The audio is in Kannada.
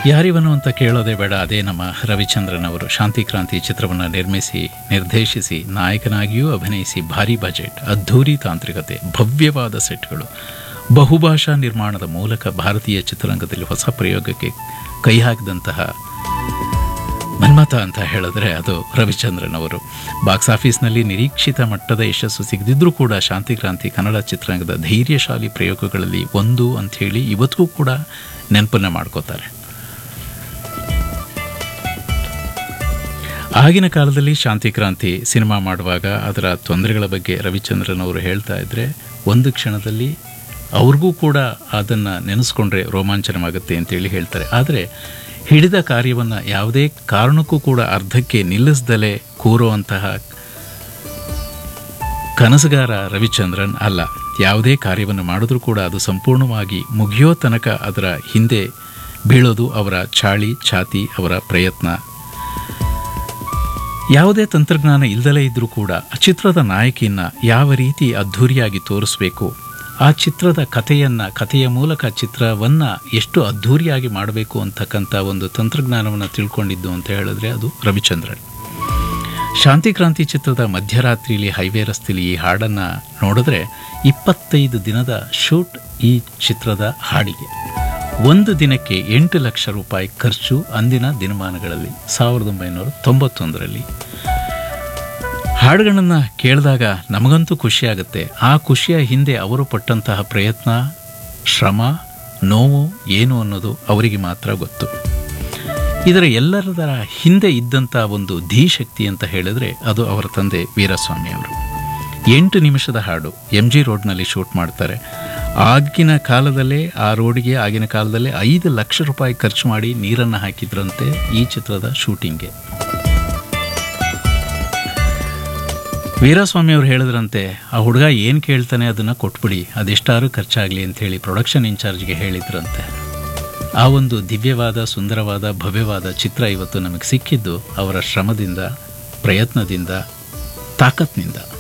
ಯಾರಿವನು ಅಂತ ಕೇಳೋದೇ ಬೇಡ ಅದೇ ನಮ್ಮ ರವಿಚಂದ್ರನ್ ಅವರು ಶಾಂತಿ ಕ್ರಾಂತಿ ಚಿತ್ರವನ್ನು ನಿರ್ಮಿಸಿ ನಿರ್ದೇಶಿಸಿ ನಾಯಕನಾಗಿಯೂ ಅಭಿನಯಿಸಿ ಭಾರಿ ಬಜೆಟ್ ಅದ್ಧೂರಿ ತಾಂತ್ರಿಕತೆ ಭವ್ಯವಾದ ಸೆಟ್ಗಳು ಬಹುಭಾಷಾ ನಿರ್ಮಾಣದ ಮೂಲಕ ಭಾರತೀಯ ಚಿತ್ರರಂಗದಲ್ಲಿ ಹೊಸ ಪ್ರಯೋಗಕ್ಕೆ ಕೈ ಹಾಕಿದಂತಹ ಮನ್ಮಥ ಅಂತ ಹೇಳಿದ್ರೆ ಅದು ರವಿಚಂದ್ರನ್ ಅವರು ಬಾಕ್ಸ್ ಆಫೀಸ್ನಲ್ಲಿ ನಿರೀಕ್ಷಿತ ಮಟ್ಟದ ಯಶಸ್ಸು ಸಿಗದಿದ್ರೂ ಕೂಡ ಶಾಂತಿಕ್ರಾಂತಿ ಕನ್ನಡ ಚಿತ್ರರಂಗದ ಧೈರ್ಯಶಾಲಿ ಪ್ರಯೋಗಗಳಲ್ಲಿ ಒಂದು ಅಂಥೇಳಿ ಇವತ್ತಿಗೂ ಕೂಡ ನೆನಪನ್ನು ಮಾಡ್ಕೋತಾರೆ ಆಗಿನ ಕಾಲದಲ್ಲಿ ಶಾಂತಿಕ್ರಾಂತಿ ಸಿನಿಮಾ ಮಾಡುವಾಗ ಅದರ ತೊಂದರೆಗಳ ಬಗ್ಗೆ ರವಿಚಂದ್ರನ್ ಅವರು ಹೇಳ್ತಾ ಇದ್ದರೆ ಒಂದು ಕ್ಷಣದಲ್ಲಿ ಅವ್ರಿಗೂ ಕೂಡ ಅದನ್ನು ನೆನೆಸ್ಕೊಂಡ್ರೆ ರೋಮಾಂಚನವಾಗುತ್ತೆ ಅಂತೇಳಿ ಹೇಳ್ತಾರೆ ಆದರೆ ಹಿಡಿದ ಕಾರ್ಯವನ್ನು ಯಾವುದೇ ಕಾರಣಕ್ಕೂ ಕೂಡ ಅರ್ಧಕ್ಕೆ ನಿಲ್ಲಿಸ್ದಲೇ ಕೂರುವಂತಹ ಕನಸುಗಾರ ರವಿಚಂದ್ರನ್ ಅಲ್ಲ ಯಾವುದೇ ಕಾರ್ಯವನ್ನು ಮಾಡಿದ್ರೂ ಕೂಡ ಅದು ಸಂಪೂರ್ಣವಾಗಿ ಮುಗಿಯೋ ತನಕ ಅದರ ಹಿಂದೆ ಬೀಳೋದು ಅವರ ಚಾಳಿ ಛಾತಿ ಅವರ ಪ್ರಯತ್ನ ಯಾವುದೇ ತಂತ್ರಜ್ಞಾನ ಇಲ್ಲದಲೇ ಇದ್ದರೂ ಕೂಡ ಆ ಚಿತ್ರದ ನಾಯಕಿಯನ್ನು ಯಾವ ರೀತಿ ಅದ್ಧೂರಿಯಾಗಿ ತೋರಿಸಬೇಕು ಆ ಚಿತ್ರದ ಕಥೆಯನ್ನು ಕಥೆಯ ಮೂಲಕ ಚಿತ್ರವನ್ನು ಎಷ್ಟು ಅದ್ಧೂರಿಯಾಗಿ ಮಾಡಬೇಕು ಅಂತಕ್ಕಂಥ ಒಂದು ತಂತ್ರಜ್ಞಾನವನ್ನು ತಿಳ್ಕೊಂಡಿದ್ದು ಅಂತ ಹೇಳಿದ್ರೆ ಅದು ರವಿಚಂದ್ರನ್ ಶಾಂತಿಕ್ರಾಂತಿ ಚಿತ್ರದ ಮಧ್ಯರಾತ್ರಿಯಲ್ಲಿ ಹೈವೇ ರಸ್ತೆಯಲ್ಲಿ ಈ ಹಾಡನ್ನು ನೋಡಿದ್ರೆ ಇಪ್ಪತ್ತೈದು ದಿನದ ಶೂಟ್ ಈ ಚಿತ್ರದ ಹಾಡಿಗೆ ಒಂದು ದಿನಕ್ಕೆ ಎಂಟು ಲಕ್ಷ ರೂಪಾಯಿ ಖರ್ಚು ಅಂದಿನ ದಿನಮಾನಗಳಲ್ಲಿ ಸಾವಿರದ ಒಂಬೈನೂರ ತೊಂಬತ್ತೊಂದರಲ್ಲಿ ಹಾಡುಗಳನ್ನು ಕೇಳಿದಾಗ ನಮಗಂತೂ ಖುಷಿಯಾಗುತ್ತೆ ಆ ಖುಷಿಯ ಹಿಂದೆ ಅವರು ಪಟ್ಟಂತಹ ಪ್ರಯತ್ನ ಶ್ರಮ ನೋವು ಏನು ಅನ್ನೋದು ಅವರಿಗೆ ಮಾತ್ರ ಗೊತ್ತು ಇದರ ಎಲ್ಲದರ ಹಿಂದೆ ಇದ್ದಂಥ ಒಂದು ಧೀಶಕ್ತಿ ಅಂತ ಹೇಳಿದ್ರೆ ಅದು ಅವರ ತಂದೆ ವೀರಸ್ವಾಮಿ ಅವರು ಎಂಟು ನಿಮಿಷದ ಹಾಡು ಎಂ ಜಿ ರೋಡ್ನಲ್ಲಿ ಶೂಟ್ ಮಾಡ್ತಾರೆ ಆಗಿನ ಕಾಲದಲ್ಲೇ ಆ ರೋಡಿಗೆ ಆಗಿನ ಕಾಲದಲ್ಲೇ ಐದು ಲಕ್ಷ ರೂಪಾಯಿ ಖರ್ಚು ಮಾಡಿ ನೀರನ್ನು ಹಾಕಿದ್ರಂತೆ ಈ ಚಿತ್ರದ ಶೂಟಿಂಗ್ಗೆ ವೀರಸ್ವಾಮಿ ಅವರು ಹೇಳಿದ್ರಂತೆ ಆ ಹುಡುಗ ಏನು ಕೇಳ್ತಾನೆ ಅದನ್ನು ಕೊಟ್ಬಿಡಿ ಅದೆಷ್ಟಾರು ಖರ್ಚಾಗಲಿ ಅಂಥೇಳಿ ಪ್ರೊಡಕ್ಷನ್ ಇನ್ಚಾರ್ಜ್ಗೆ ಹೇಳಿದ್ರಂತೆ ಆ ಒಂದು ದಿವ್ಯವಾದ ಸುಂದರವಾದ ಭವ್ಯವಾದ ಚಿತ್ರ ಇವತ್ತು ನಮಗೆ ಸಿಕ್ಕಿದ್ದು ಅವರ ಶ್ರಮದಿಂದ ಪ್ರಯತ್ನದಿಂದ ತಾಕತ್ನಿಂದ